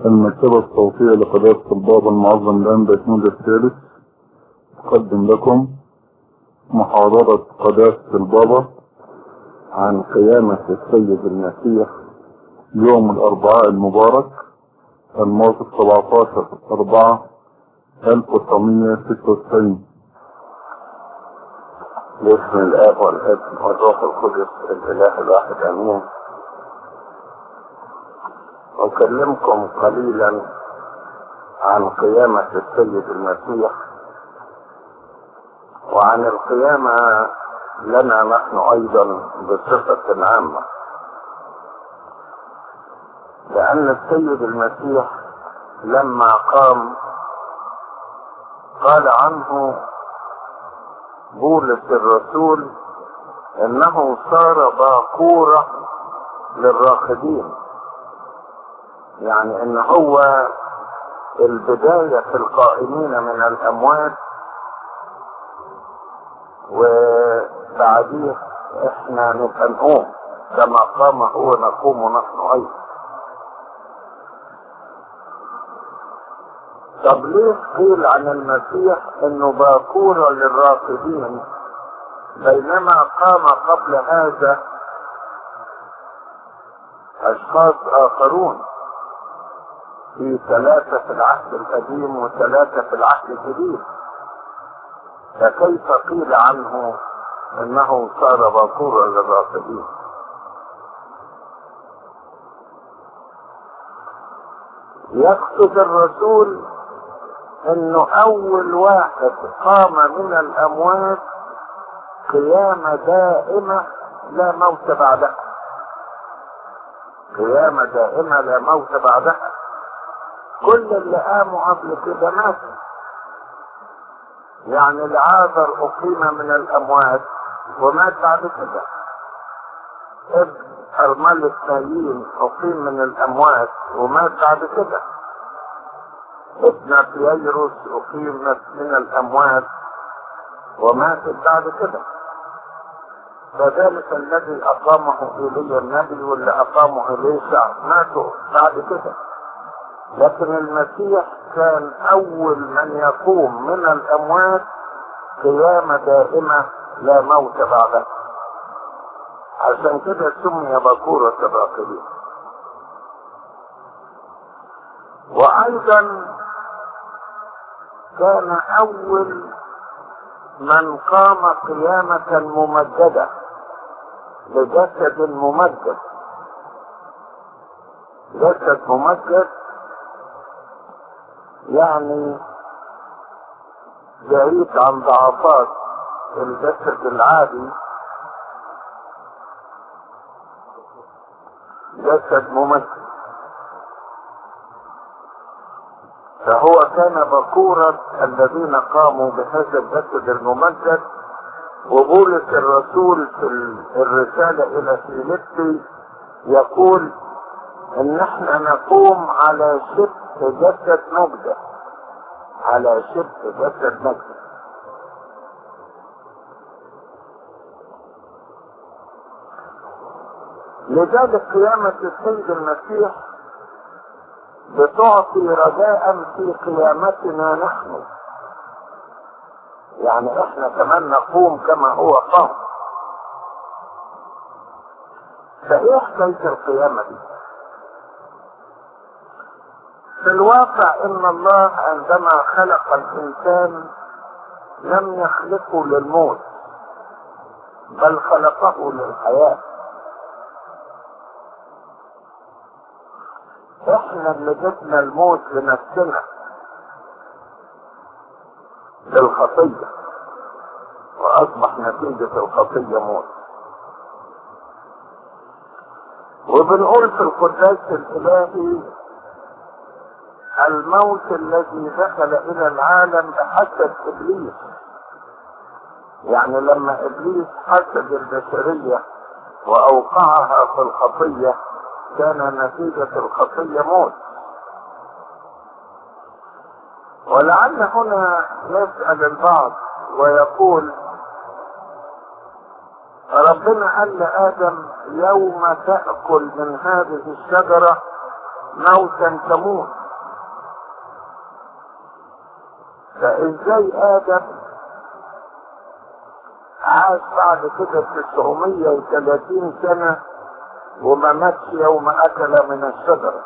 المكتبة الصوتية لقداسة البابا المعظم الآن باسمود الثالث تقدم لكم محاضرة قداسة البابا عن قيامة السيد المسيح يوم الأربعاء المبارك الموت 17 4 1996 باسم الاب والابن والروح القدس الاله الواحد امين اكلمكم قليلا عن قيامة السيد المسيح وعن القيامة لنا نحن ايضا بصفة عامة لان السيد المسيح لما قام قال عنه بولس الرسول انه صار باقورة للراقدين يعني ان هو البداية في القائمين من الاموات وبعديه احنا نبقى نقوم كما قام هو نقوم نحن ايضا طب ليه قيل عن المسيح انه باكورة للراقدين بينما قام قبل هذا اشخاص اخرون في ثلاثة في العهد القديم وثلاثة في العهد الجديد فكيف قيل عنه انه صار باكورا للراقدين يقصد الرسول انه اول واحد قام من الاموات قيامة دائمة لا موت بعدها قيامة دائمة لا موت بعدها كل اللي قاموا قبل كده ماتوا يعني العاذر اقيم من الاموات ومات بعد كده ابن ارملة نايين اقيم من الاموات ومات بعد كده ابن بييروس اقيمت من الاموات وماتت بعد كده فذلك الذي اقامه ايليا النبي واللي اقامه اليسع ماتوا بعد كده لكن المسيح كان اول من يقوم من الاموات قيامة دائمة لا موت بعدها عشان كده سمي بكورة الراقدين وايضا كان اول من قام قيامة ممجدة لجسد ممجد جسد ممجد يعني بعيد عن ضعفات الجسد العادي جسد ممجد فهو كان بكورة الذين قاموا بهذا الجسد الممجد وبولس الرسول في الرسالة الى فيليبي يقول ان احنا نقوم على شبه جسد مجد على شبه جسد مجد لذلك قيامة السيد المسيح بتعطي رجاء في قيامتنا نحن يعني احنا كمان نقوم كما هو قام فايه حكاية القيامة دي في الواقع ان الله عندما خلق الانسان لم يخلقه للموت بل خلقه للحياه احنا اللي جبنا الموت لنفسنا بالخطية واصبح نتيجة الخطية موت وبنقول في القداس الالهي الموت الذي دخل الى العالم بحسب ابليس يعني لما ابليس حسد البشرية واوقعها في الخطيه كان نتيجة الخطية موت ولعل هنا يسأل البعض ويقول ربنا قال لآدم يوم تأكل من هذه الشجرة موتا تموت فازاي ادم عاش بعد كده 930 سنة وما ماتش يوم اكل من الشجرة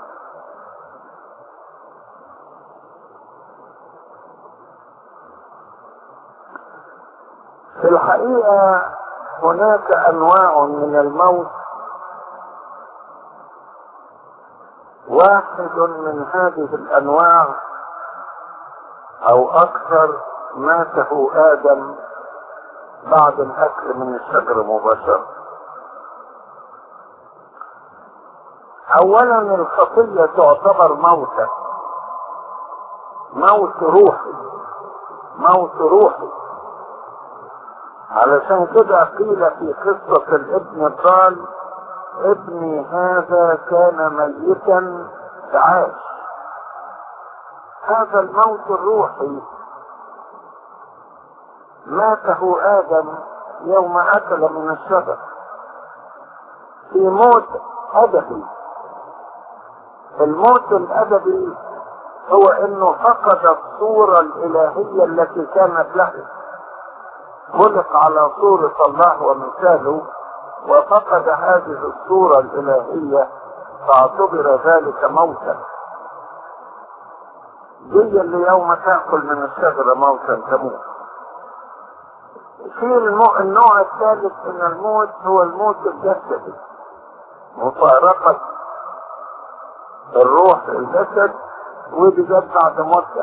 في الحقيقة هناك انواع من الموت واحد من هذه الانواع او اكثر ماته ادم بعد الاكل من الشجر مباشرة اولا الخطية تعتبر موتا موت روحي موت روحي علشان كده قيل في قصة الابن الضال ابني هذا كان ميتا فعاش هذا الموت الروحي ماته آدم يوم أكل من الشجر في موت أبدي الموت الأبدي هو انه فقد الصورة الإلهية التي كانت له خلق على صورة الله ومثاله وفقد هذه الصورة الإلهية فاعتبر ذلك موتا دي اللي يوم تأكل من الشجرة موتا تموت في المو... النوع الثالث من الموت هو الموت الجسدي مفارقة الروح الجسد ودي جت بعد مدة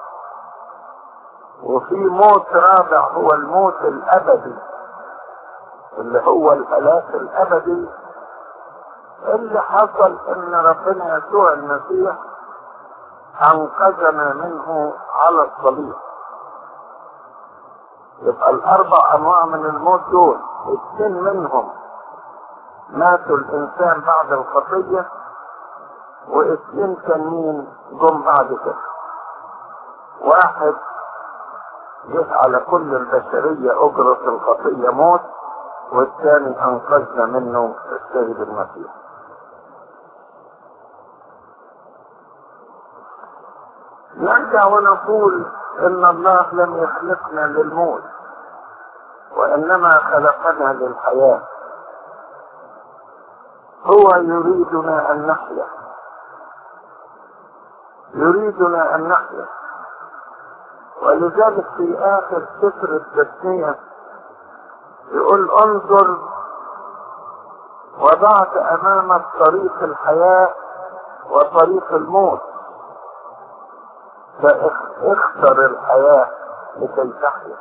وفي موت رابع هو الموت الأبدي اللي هو الهلاك الأبدي اللي حصل ان ربنا يسوع المسيح انقذنا منه على الصليب يبقى الاربع انواع من الموت دول اثنين منهم ماتوا الانسان بعد الخطية واثنين تانيين جم بعد كده واحد جه على كل البشرية اجرة الخطية موت والثاني انقذنا منه السيد المسيح نرجع ونقول ان الله لم يخلقنا للموت وانما خلقنا للحياة هو يريدنا ان نحيا يريدنا ان نحيا ولذلك في اخر سفر التثنية يقول انظر وضعت امامك طريق الحياة وطريق الموت فاختر الحياة لكي تحيا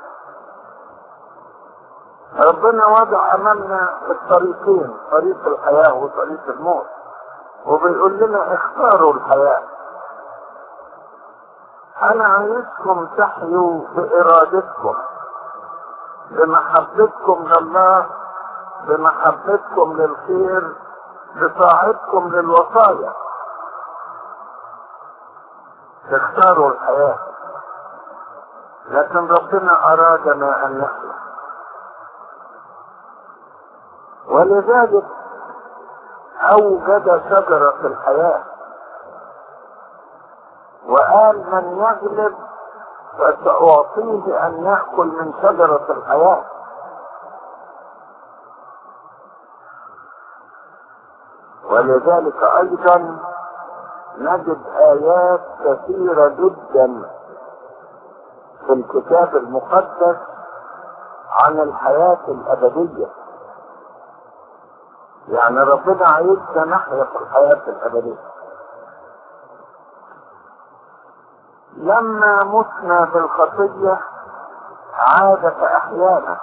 ربنا وضع امامنا الطريقين طريق الحياة وطريق الموت وبيقول لنا اختاروا الحياة انا عايزكم تحيوا بارادتكم بمحبتكم لله بمحبتكم للخير بطاعتكم للوصايا تختاروا الحياة لكن ربنا أرادنا أن نحيا ولذلك أوجد شجرة الحياة وقال من يغلب فسأعطيه أن يأكل من شجرة الحياة ولذلك أيضا نجد آيات كثيرة جدا في الكتاب المقدس عن الحياة الأبدية يعني ربنا عايزنا نحيا في الحياة الأبدية لما متنا بالخطية عاد فأحيانا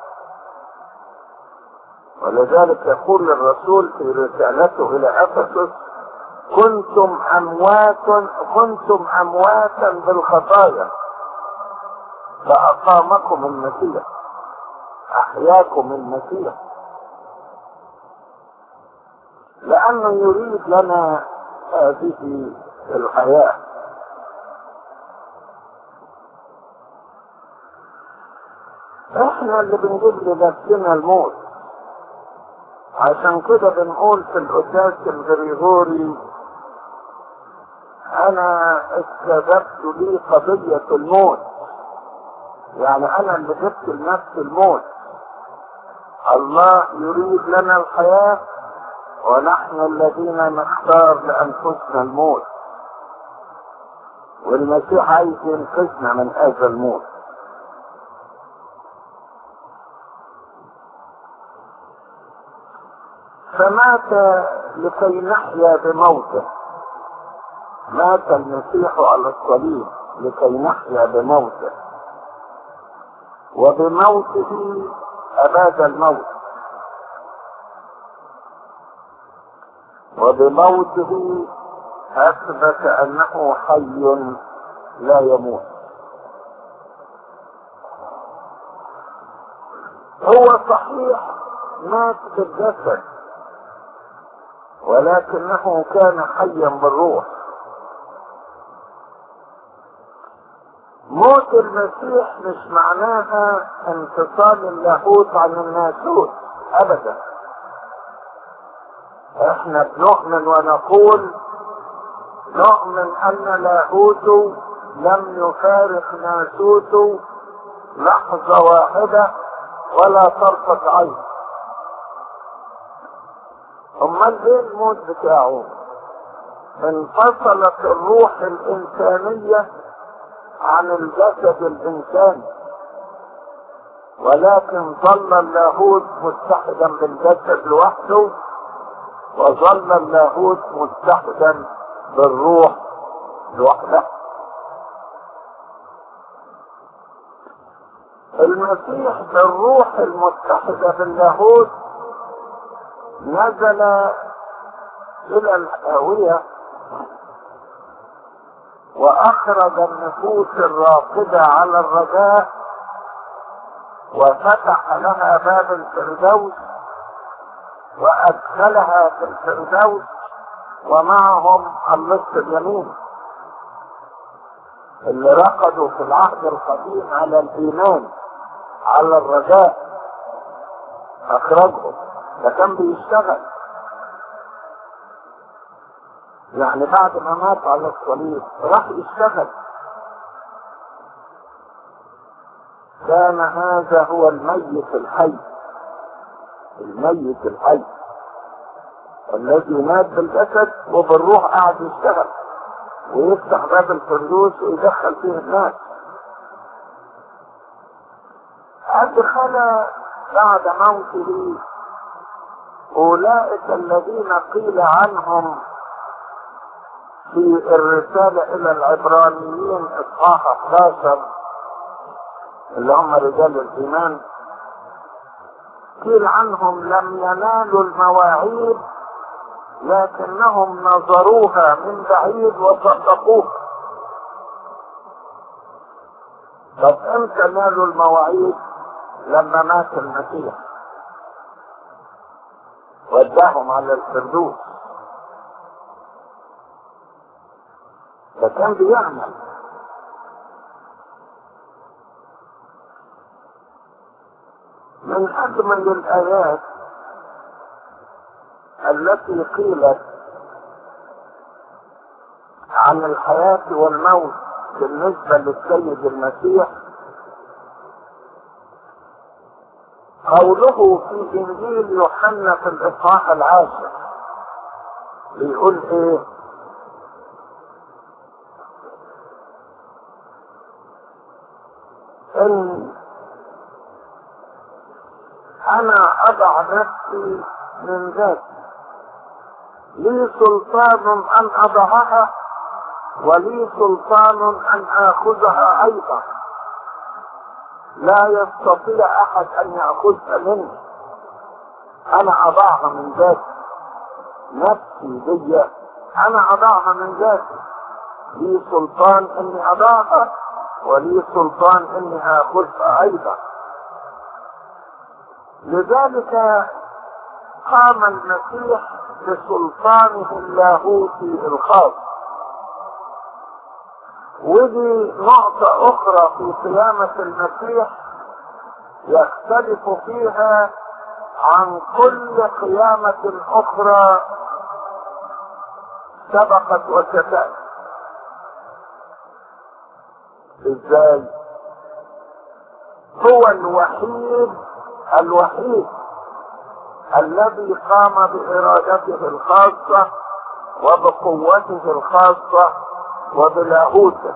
ولذلك يقول الرسول في رسالته إلى أفسس كنتم أموات كنتم أمواتا بالخطايا فأقامكم المسيح أحياكم المسيح لأنه يريد لنا هذه الحياة احنا اللي بنجيب لنفسنا الموت عشان كده بنقول في القداس الغريغوري انا استجبت لي قضية الموت يعني انا اللي جبت لنفسي الموت الله يريد لنا الحياة ونحن الذين نختار لانفسنا الموت والمسيح عايز ينقذنا من هذا الموت فمات لكي نحيا بموته مات المسيح على الصليب لكي نحيا بموته وبموته أباد الموت وبموته أثبت أنه حي لا يموت هو صحيح مات في الجسد ولكنه كان حيا بالروح موت المسيح مش معناها انفصال اللاهوت عن الناسوت ابدا احنا بنؤمن ونقول نؤمن ان لاهوته لم يفارق ناسوته لحظة واحدة ولا طرفة عين امال ايه الموت بتاعه انفصلت الروح الانسانية عن الجسد الانساني ولكن ظل اللاهوت متحدا بالجسد لوحده وظل اللاهوت متحدا بالروح لوحده المسيح بالروح المتحدة باللاهوت نزل الى الهاوية واخرج النفوس الراقدة على الرجاء وفتح لها باب الفردوس وادخلها في الفردوس ومعهم اللص اليمين اللي رقدوا في العهد القديم على الايمان على الرجاء اخرجهم ده كان بيشتغل يعني بعد ما مات على الصليب راح يشتغل كان هذا هو الميت الحي الميت الحي الذي مات بالجسد وبالروح قاعد يشتغل ويفتح باب الفردوس ويدخل فيه الناس أدخل بعد موته أولئك الذين قيل عنهم في الرسالة إلى العبرانيين إصحاح 11 اللي هم رجال الإيمان قيل عنهم لم ينالوا المواعيد لكنهم نظروها من بعيد وصدقوها طب امتى نالوا المواعيد لما مات المسيح وداهم على الفردوس فكان بيعمل من أجمل الآيات التي قيلت عن الحياة والموت بالنسبة للسيد المسيح قوله في انجيل يوحنا في الاصحاح العاشر بيقول ايه ان انا اضع نفسي من ذاتي لي سلطان ان اضعها ولي سلطان ان اخذها ايضا لا يستطيع احد ان ياخذها مني انا اضعها من ذاتي نفسي دي انا اضعها من ذاتي لي سلطان اني اضعها ولي سلطان اني اخذها ايضا لذلك قام المسيح بسلطانه اللاهوتي الخاص ودي نقطة أخرى في قيامة المسيح يختلف فيها عن كل قيامة أخرى سبقت وستأتي ازاي هو الوحيد الوحيد الذي قام بإرادته الخاصة وبقوته الخاصة وبلاهوته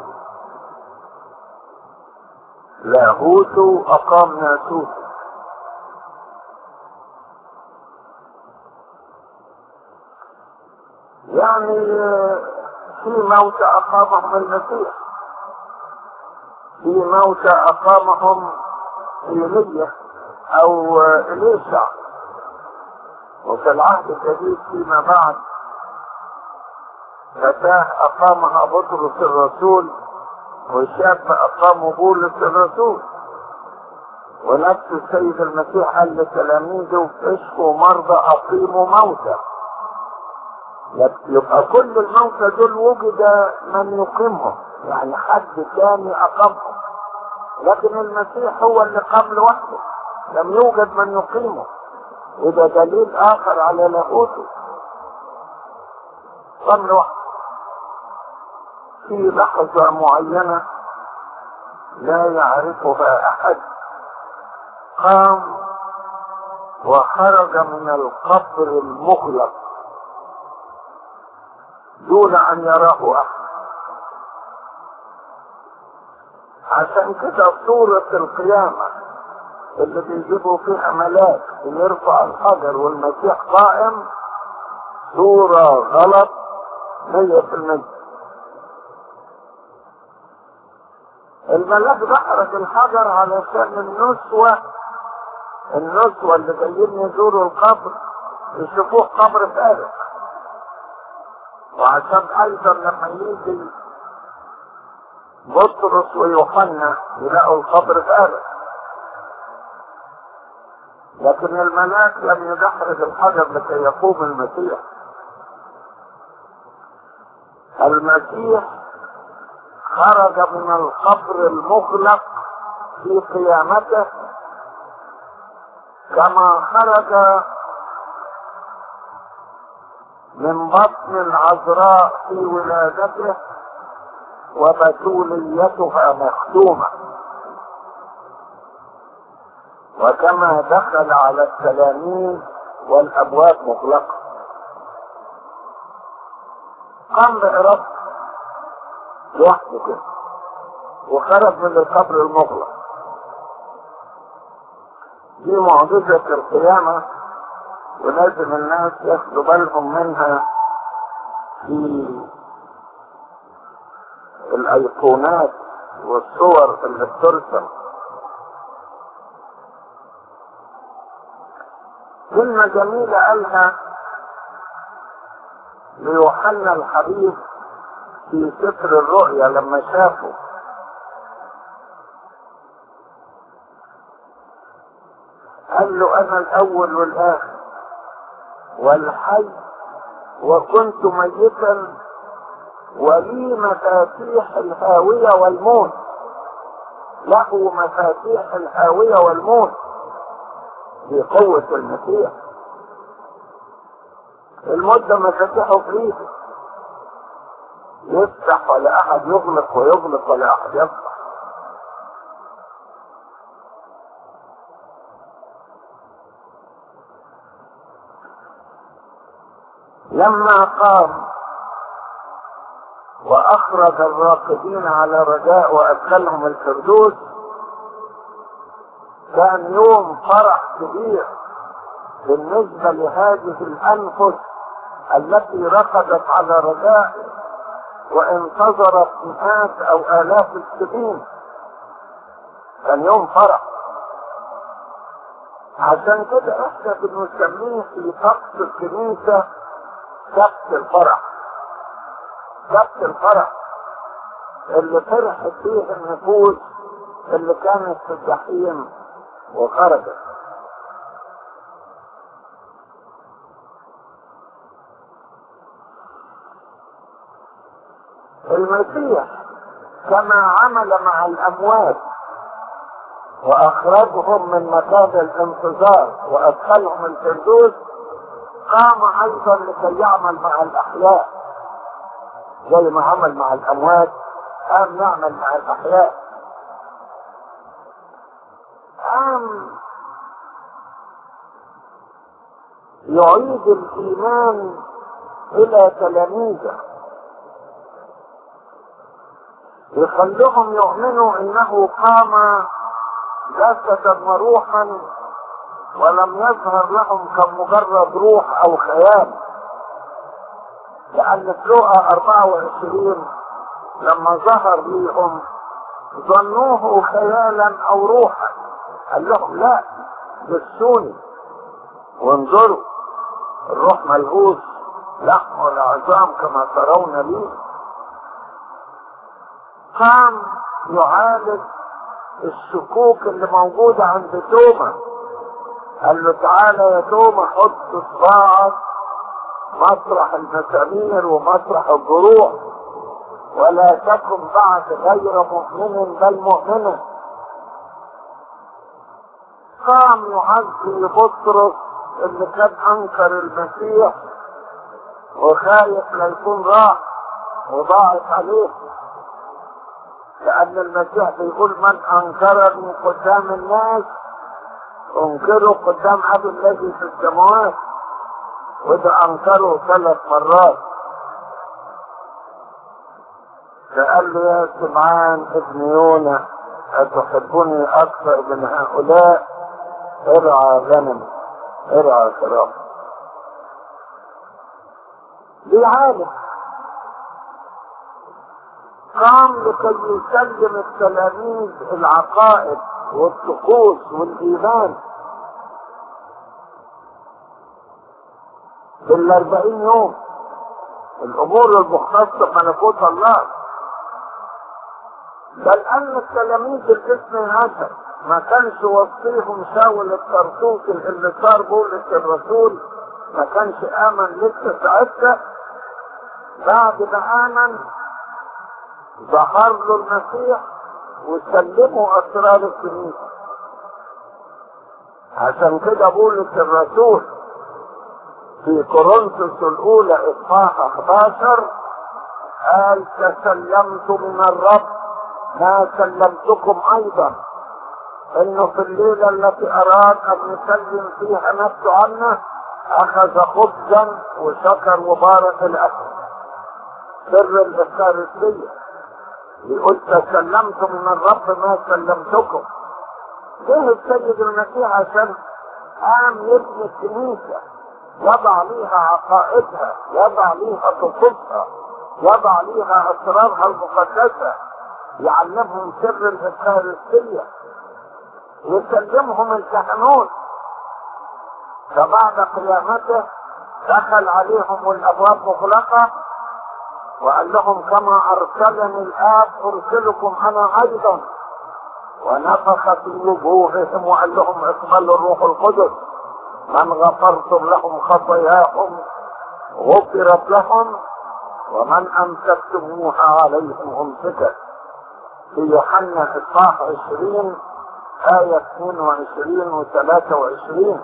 لاهوت أقام ناسوت يعني في موتى أقامهم المسيح في موتى أقامهم إيليا أو إليشع وفي العهد الجديد فيما بعد فتاة أقامها بطرس الرسول وشاب أقامه بولس الرسول ونفس السيد المسيح قال لتلاميذه اشفوا مرضى أقيموا موتى يبقى كل الموتى دول وجد من يقيمهم يعني حد تاني أقامهم لكن المسيح هو اللي قام لوحده لم يوجد من يقيمه وده دليل آخر على لاهوته قام لوحده في لحظة معينة لا يعرفها أحد قام وخرج من القبر المغلق دون أن يراه أحد عشان كده صورة القيامة اللي بيجيبوا فيها ملاك ويرفع الحجر والمسيح قائم صورة غلط مية في المية الملاك دحرج الحجر علشان النسوة النسوة اللي جايين يزوروا القبر يشوفوه قبر فارغ وعشان ايضا لما يجي بطرس ويوحنا يلاقوا القبر فارغ لكن الملاك لم يدحرج الحجر لكي يقوم المسيح المسيح خرج من القبر المغلق في قيامته كما خرج من بطن العذراء في ولادته وبتوليتها مختومة وكما دخل على التلاميذ والأبواب مغلقة قام بإرادته لوحده كده وخرج من القبر المغلق دي معجزة القيامة ولازم الناس ياخدوا بالهم منها في الايقونات والصور اللي بترسم كلمة جميلة قالها ليوحنا الحبيب في سفر الرؤيا لما شافه قال له انا الاول والاخر والحي وكنت ميتا ولي مفاتيح الهاوية والموت له مفاتيح الهاوية والموت بقوة المسيح الموت ده مفاتيحه في ايده يفتح ولا احد يغلق ويغلق ولا احد يفتح لما قام واخرج الراقدين على رجاء وادخلهم الفردوس كان يوم فرح كبير بالنسبة لهذه الأنفس التي رقدت على رجاء وانتظرت مئات أو آلاف السنين كان يوم فرح عشان كده احنا بنسميه في طقس الكنيسة سبت الفرح سبت الفرح اللي فرحت فيه النفوس اللي كانت في الجحيم وخرجت المسيح كما عمل مع الاموات واخرجهم من مكان الانتظار وادخلهم الفردوس قام ايضا لكي يعمل مع الاحياء زي ما عمل مع الاموات قام يعمل مع الاحياء قام يعيد الإيمان إلى تلاميذه يخليهم يؤمنوا انه قام جسدا وروحا ولم يظهر لهم كمجرد روح او خيال لان في لقا 24 لما ظهر ليهم ظنوه خيالا او روحا قال لهم لا بسوني وانظروا الروح ملهوس لحم والعظام كما ترون لي قام يعالج الشكوك اللي موجودة عند توما قال له تعالى يا توما حط صباعك مطرح المسامير ومطرح الجروح ولا تكن بعد غير مؤمن بل مؤمنا قام يعزي بطرس اللي كان انكر المسيح وخايف لا يكون راح وضاعت عليه لأن المسيح بيقول من أنكرني قدام الناس أنكره قدام أبي الذي في السماوات وده أنكره ثلاث مرات فقال له يا سمعان ابن يونا أتحبني أكثر من هؤلاء ارعى غنم ارعى كرام بيعالج قام لكي يسلم التلاميذ العقائد والطقوس والايمان في الاربعين يوم الامور المختصة بملكوت الله بل ان التلاميذ الاسم هذا ما كانش وصيهم شاول الطرطوس اللي صار بولس الرسول ما كانش امن لسه ساعتها بعد ما امن ظهر له المسيح وسلموا اسرار الكنيسه عشان كده بولس الرسول في كورنثوس الاولى اصحاح 11 قال تسلمت من الرب ما سلمتكم ايضا انه في الليله التي اراد ان يسلم فيها نفسه عنا اخذ خبزا وشكر وبارك الاكل سر الافكارستيه يقول تسلمت من الرب ما سلمتكم جه السيد المسيح عشان قام يبني الكنيسة يضع ليها عقائدها يضع ليها طقوسها يضع ليها اسرارها المقدسة يعلمهم سر الافكارستية يسلمهم الكهنوت فبعد قيامته دخل عليهم والابواب مغلقه وقال لهم كما ارسلني الاب ارسلكم انا ايضا ونفخ في وجوههم وقال لهم اقبلوا الروح القدس من غفرتم لهم خطاياهم غفرت لهم ومن امسكتموها عليهم امسكت في يوحنا اصحاح 20 آية 22 و 23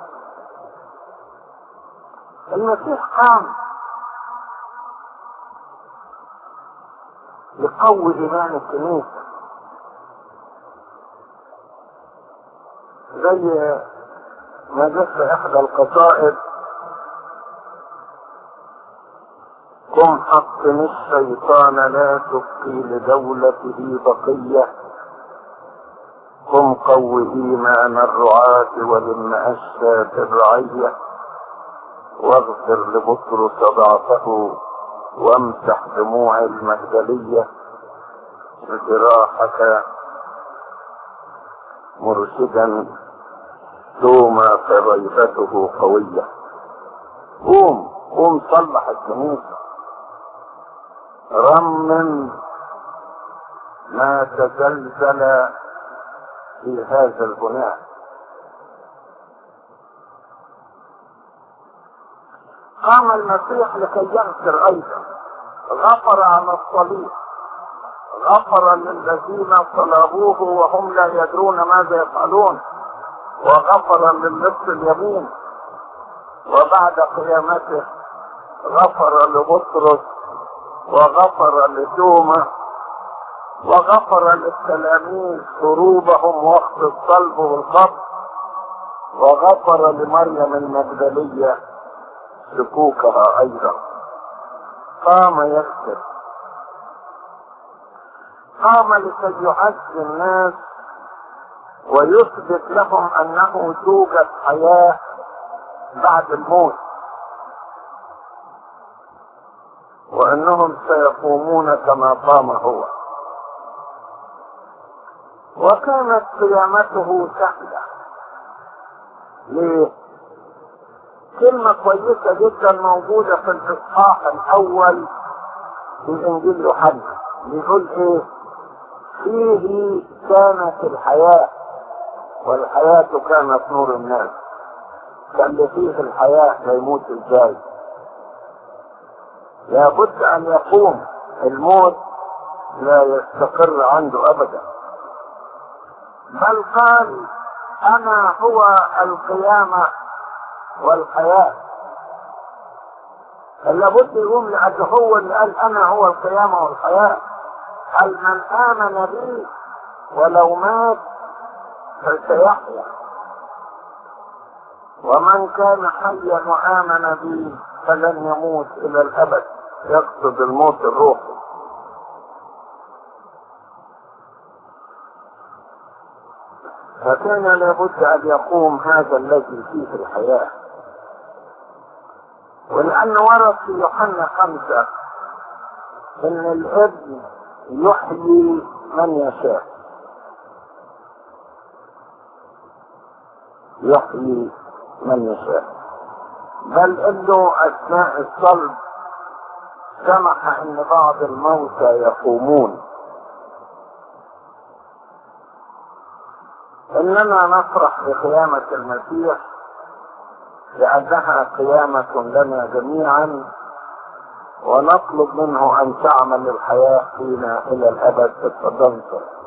المسيح قام يقوي إيمان الكنيسة زي ما جت في إحدى القصائد قم حطم الشيطان لا تبقي لدولته بقية قم قو إيمان الرعاة ولم أشفى الرعية واغفر لبطرس ضعفه وامسح دموع المهدلية بجراحك مرشدا ثم فريبته قوية قوم قوم صلح الكنيسة رمم ما تزلزل في هذا البناء قام المسيح لكي يغفر ايضا غفر على الصليب غفر للذين صلبوه وهم لا يدرون ماذا يفعلون وغفر للنصف اليمين وبعد قيامته غفر لبطرس وغفر لتوما وغفر للتلاميذ هروبهم وقت الصلب والقبض وغفر لمريم المجدلية شكوكها أيضا قام يكتب قام لكي يعز الناس ويثبت لهم أنه توجد حياة بعد الموت وأنهم سيقومون كما قام هو وكانت قيامته سهلة ليه؟ كلمة كويسة جدا موجودة في الإصحاح الأول في إنجيل يوحنا بيقول إيه؟ فيه كانت الحياة والحياة كانت نور الناس كان فيه الحياة لا يموت ازاي لابد ان يقوم الموت لا يستقر عنده ابدا بل قال انا هو القيامة والحياة لابد يقوم لأجل هو اللي قال انا هو القيامة والحياة قال من امن بي ولو مات فسيحيا ومن كان حيا وامن بي فلن يموت الى الابد يقصد الموت الروحي فكان لابد ان يقوم هذا الذي فيه الحياه ولان ورد في يوحنا خمسه ان الابن يحيي من يشاء يحيي من يشاء بل انه اثناء الصلب سمح ان بعض الموتى يقومون اننا نفرح بقيامة المسيح لانها قيامة لنا جميعا ونطلب منه ان تعمل الحياة فينا الى الابد اتفضل